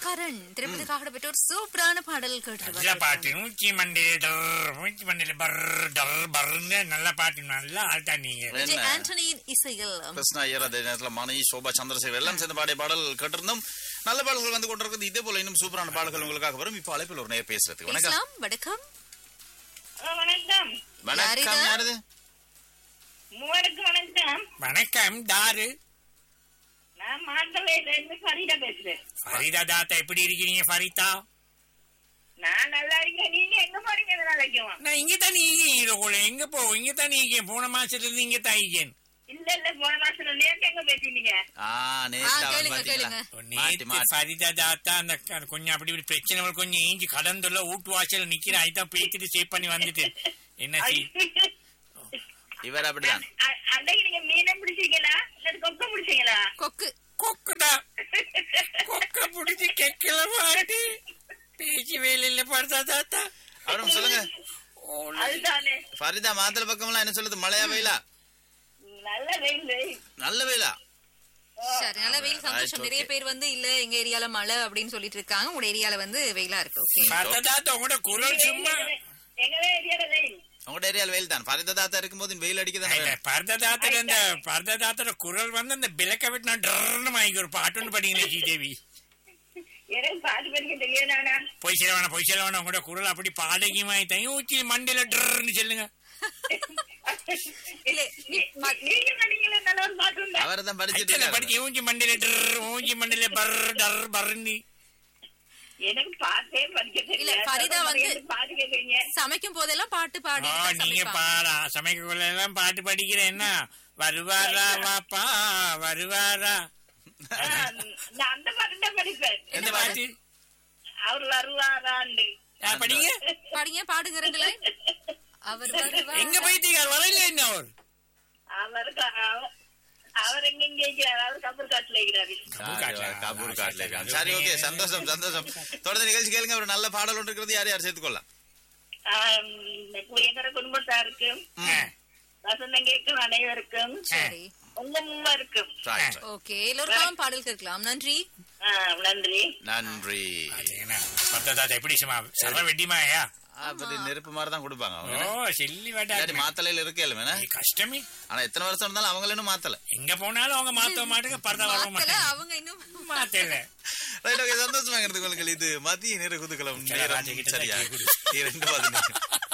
கரண் திரைப்படத்துக்காக பெற்ற ஒரு சூப்பரான பாடல் நல்ல பாட்டு கேட்டு நூற்றி மண்டையில டர் நூற்றி மண்டையில பர் டர் பர்ன்னு நல்ல பாட்டு நல்லா ஆள்தா நீங்க விஜய் என்ன? ஆண்டனியின் இசையில் கிருஷ்ணா ஐயர் அதே நேரத்துல மணி சோபா சந்திரசேகர் எல்லாம் சேர்ந்த பாடிய பாடல் கேட்டிருந்தோம் நல்ல பாடல்கள் வந்து கொண்டிருக்கிறது இதே போல இன்னும் சூப்பரான பாடல்கள் உங்களுக்காக வரும் இப்போ அழைப்பில் ஒரு நேர் பேசுறதுக்கு வணக்கம் பேசலாம் வணக்கம் ஆ, வணக்கம் வணக்கம் யாரு யாருது மூவருக்கு வணக்கம் வணக்கம் தாரு நான் மாட்டவேல இருந்து ஃபரீதா பேசுறேன் ஃபரிதா தாத்தா எப்படி இருக்கீங்க ஃபரிதா நான் நல்லா இருக்கேன் நீங்க எங்க போறீங்க இந்த நாளைக்கும் நான் இங்க தான் நீங்க எங்க போ இங்க தான் நீங்க போன மாசத்துல இருந்து இங்க தான் இருக்கேன் இல்ல இல்ல போன மாசம் நேற்று எங்க பேசினீங்க ஆ ஆ, நேத்து அவன் கேளுங்க, பாத்தீங்களா கேளுங்க. மாட்டி நேத்து மாட்டி ஃபரிதா தாத்தா அந்த க- கொஞ்சம் அப்படி இப்படி பிரச்சனைகள் கொஞ்சம் ஏஞ்சி கடந்துள்ள வீட்டு வாசல்ல நிக்கிறேன் அதுதான் பேத்திட்டு சேவ் பண்ணி வந்துட்டு என்ன செய் இவர் அப்படிதான் அ- அன்னைக்கு நீங்க மீனை பிடிச்சீங்களா இல்ல கொக்க பிடிச்சீங்களா கொக்கு கொக்குதான் கொக்க புடிச்சு கேட்கல மாட்டி பேச்சு வேலையில படுத்தா தாத்தா அவரும் சொல்லுங்க அதுதானே ஃபரிதா மாத்தல பக்கம்லாம் என்ன சொல்லுது மழையா வெயிலா நல்ல வெயில் நல்ல வெயிலா சரி நல்ல வெயில் Right, சந்தோஷம் நிறைய okay. பேர் வந்து இல்ல எங்க ஏரியால மழை அப்படின்னு சொல்லிட்டு இருக்காங்க உங்க ஏரியால வந்து வெயிலா இருக்கு ஓகே பார்த்தா தாத்தா உங்களோட குரல் சும்மா எங்க ஏரியால வெயில் உங்களோட ஏரியால வெயில் தான் ஃபரிதா தாத்தா இருக்கும்போது வெயில் அடிக்குதான் பரததாத்தர் அந்த பரததாத்தர குரல் வந்து அந்த விளக்க விட்டு நான் டர்னு வாங்கி ஒரு பாட்டு ஒன்று படிங்களே ஸ்ரீதேவி எனக்கு பாட்டு படிக்க தெரியாதானா பொய் செலவான பொய் செலவான உங்களோட குரல் அப்படி பாடகியமாய் தான் ஊச்சி மண்டையில டர்னு சொல்லுங்க இல்ல நீ- ம- நீங்க படிக்கல நல்ல ஒரு பாட்டு உண்டா அவர் தான் படிச்சிட்டு ஐத்தல இருக்காரு. படிச்சு ஊஞ்சி மண்டையில டர் ஊஞ்சி மண்டையில பர் டர் பர்னி எனக்கு பாட்டே படிக்க இல்ல, தெரியல ஃபரிதா வந்து- எனக்கு பாட்டு கேக்குறீங்க சமைக்கும் போதெல்லாம் பாட்டு பாடி ஆ நீங்க பாடா சமைக்கக்குள்ள எல்லாம் பாட்டு படிக்கிறேன் என்ன வருவாரா வாப்பா வருவாரா ஆ, நான் அந்த பாட்டு தான் படிப்பேன் எந்த பாட்டு அவர் வருவாராண்டு யார் படிங்க பாடிங்க பாடுங்க ரெண்டு லைன் அவர் வருவார். எங்க போயிட்டீங்க வரல என்ன அவர் அவருக்கு அவ- அவர் எங்க இங்க இருக்கிறார் அவர் கபூர் காட்டுல இருக்கிறாரு சரி, கபூர் காட்டுல இருக்காங்க. சரி ஓகே சந்தோஷம் சந்தோஷம் தொடர்ந்து நிகழ்ச்சி கேளுங்க ஒரு நல்ல பாடல் ஒன்று இருக்கிறது யார் யார் சேர்த்துக்கொள்ளலாம் ஆம், எங்களோட குடும்பத்தாருக்கும் ஆ. வசந்தம் கேட்கும் அனைவருக்கும் சரி உங்க மூவருக்கும் Right, right. ஓகே எல்லோருக்கும் பாடல் கேட்கலாம் நன்றி ஆ, நன்றி நன்றி பாத்தீங்கன்னா, பரததாத்தா எப்படி சும்மா சர வெட்டிமாயா அப்படி நெருப்பு மாதிரி தான் கொடுப்பாங்க ஓ அவங்க செல்லி இல்லாட்டி வேட்டா மாத்தலையில இருக்கே கஷ்டமே ஆனா எத்தனை வருஷம் இருந்தாலும் அவங்கள இன்னும் மாத்தல எங்க போனாலும் அவங்க மாத்த மாட்டுங்க பரதா வர மாத்தல மாட்டாங்க அவங்க இன்னும் மாத்தல ரைட் ஓகே சந்தோஷமா இருக்கிறது உங்களுக்கு இது மதிய நேர குதுகலம் சரி, நேரம் ராஜா கிட்ட சரியா தான் கேக்குது. இரண்டு பதினெட்டு